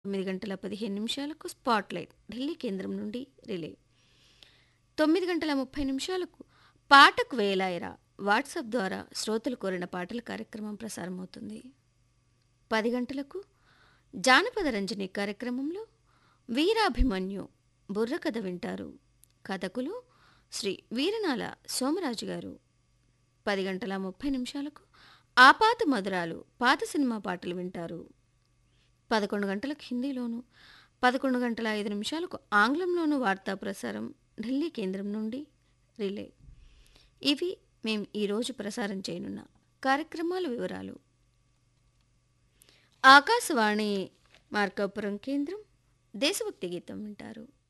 తొమ్మిది గంటల పదిహేను నిమిషాలకు స్పాట్లైట్ ఢిల్లీ కేంద్రం నుండి రిలే తొమ్మిది గంటల ముప్పై నిమిషాలకు పాటకు వేలాయరా వాట్సాప్ ద్వారా శ్రోతలు కోరిన పాటల కార్యక్రమం ప్రసారమవుతుంది పది గంటలకు జానపద రంజని కార్యక్రమంలో వీరాభిమన్యు బుర్ర కథ వింటారు కథకులు శ్రీ వీరనాల సోమరాజు గారు పది గంటల ముప్పై నిమిషాలకు ఆపాత మధురాలు పాత సినిమా పాటలు వింటారు పదకొండు గంటలకు హిందీలోను పదకొండు గంటల ఐదు నిమిషాలకు ఆంగ్లంలోను వార్తా ప్రసారం ఢిల్లీ కేంద్రం నుండి రిలే ఇవి మేం ఈరోజు ప్రసారం చేయనున్న కార్యక్రమాల వివరాలు ఆకాశవాణి మార్కాపురం కేంద్రం దేశభక్తి గీతం వింటారు